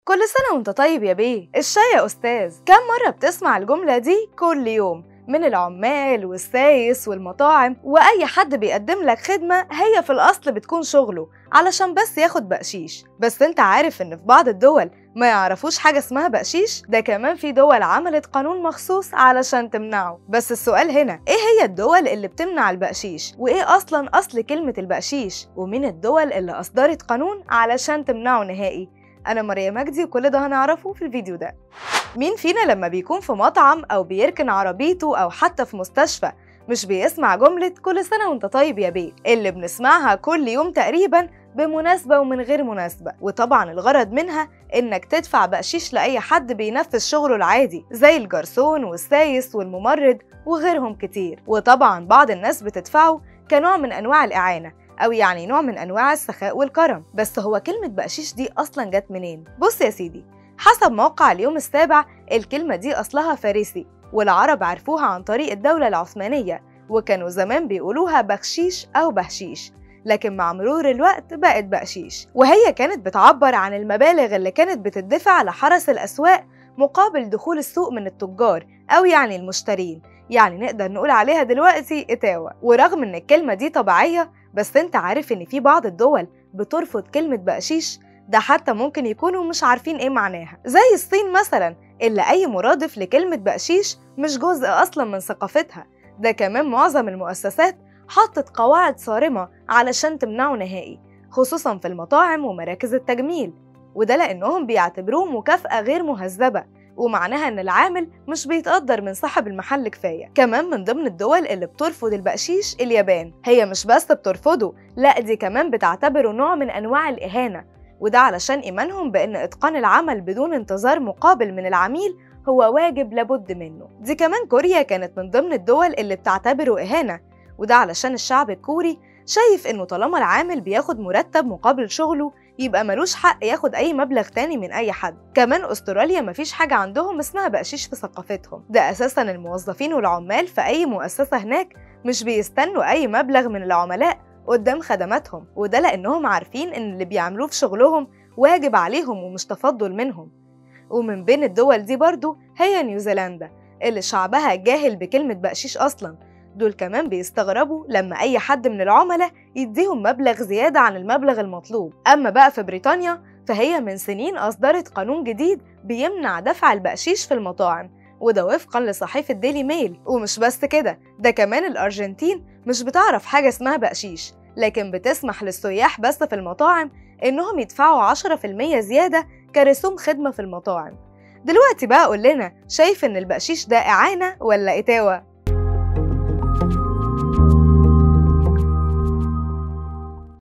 كل سنة وانت طيب يا بيه الشاي يا أستاذ كم مرة بتسمع الجملة دي كل يوم من العمال والسايس والمطاعم وأي حد بيقدم لك خدمة هي في الأصل بتكون شغله علشان بس ياخد بقشيش بس انت عارف ان في بعض الدول ما يعرفوش حاجة اسمها بقشيش ده كمان في دول عملت قانون مخصوص علشان تمنعه بس السؤال هنا ايه هي الدول اللي بتمنع البقشيش وايه اصلا اصل كلمة البقشيش ومين الدول اللي اصدرت قانون علشان تمنعه نهائي انا مريم مجدي وكل ده هنعرفه في الفيديو ده مين فينا لما بيكون في مطعم او بيركن عربيته او حتى في مستشفى مش بيسمع جملة كل سنة وانت طيب يا بيه اللي بنسمعها كل يوم تقريبا بمناسبة ومن غير مناسبة وطبعا الغرض منها انك تدفع بقشيش لأي حد بينفذ شغله العادي زي الجرسون والسايس والممرض وغيرهم كتير وطبعا بعض الناس بتدفعه كنوع من أنواع الإعانة أو يعني نوع من أنواع السخاء والكرم بس هو كلمة بقشيش دي أصلا جت منين؟ بص يا سيدي حسب موقع اليوم السابع الكلمة دي أصلها فارسي والعرب عرفوها عن طريق الدولة العثمانية وكانوا زمان بيقولوها بخشيش أو بهشيش لكن مع مرور الوقت بقت بقشيش وهي كانت بتعبر عن المبالغ اللي كانت بتدفع لحرس الأسواق مقابل دخول السوق من التجار أو يعني المشترين يعني نقدر نقول عليها دلوقتي إتاوة ورغم إن الكلمة دي طبيعية بس أنت عارف إن في بعض الدول بترفض كلمة بقشيش ده حتى ممكن يكونوا مش عارفين إيه معناها زي الصين مثلا اللي أي مرادف لكلمة بقشيش مش جزء أصلا من ثقافتها ده كمان معظم المؤسسات حطت قواعد صارمة علشان تمنعه نهائي خصوصا في المطاعم ومراكز التجميل وده لأنهم بيعتبروه مكافأة غير مهذبة ومعناها إن العامل مش بيتقدر من صاحب المحل كفاية كمان من ضمن الدول اللي بترفض البقشيش اليابان هي مش بس بترفضه لا دي كمان بتعتبره نوع من أنواع الإهانة وده علشان إيمانهم بأن إتقان العمل بدون انتظار مقابل من العميل هو واجب لابد منه دي كمان كوريا كانت من ضمن الدول اللي بتعتبره إهانة وده علشان الشعب الكوري شايف إنه طالما العامل بياخد مرتب مقابل شغله يبقى ملوش حق ياخد أي مبلغ تاني من أي حد كمان أستراليا مفيش حاجة عندهم اسمها بقشيش في ثقافتهم ده أساسا الموظفين والعمال في أي مؤسسة هناك مش بيستنوا أي مبلغ من العملاء قدام خدماتهم وده لأنهم عارفين إن اللي بيعملوه في شغلهم واجب عليهم ومش تفضل منهم ومن بين الدول دي برضو هي نيوزيلندا اللي شعبها جاهل بكلمة بقشيش أصلا دول كمان بيستغربوا لما أي حد من العملاء يديهم مبلغ زيادة عن المبلغ المطلوب أما بقى في بريطانيا فهي من سنين أصدرت قانون جديد بيمنع دفع البقشيش في المطاعم وده وفقا لصحيفة ديلي ميل ومش بس كده ده كمان الأرجنتين مش بتعرف حاجة اسمها بقشيش لكن بتسمح للسياح بس في المطاعم إنهم يدفعوا 10% زيادة كرسوم خدمة في المطاعم دلوقتي بقى قول لنا شايف إن البقشيش ده إعانة ولا إتاوة؟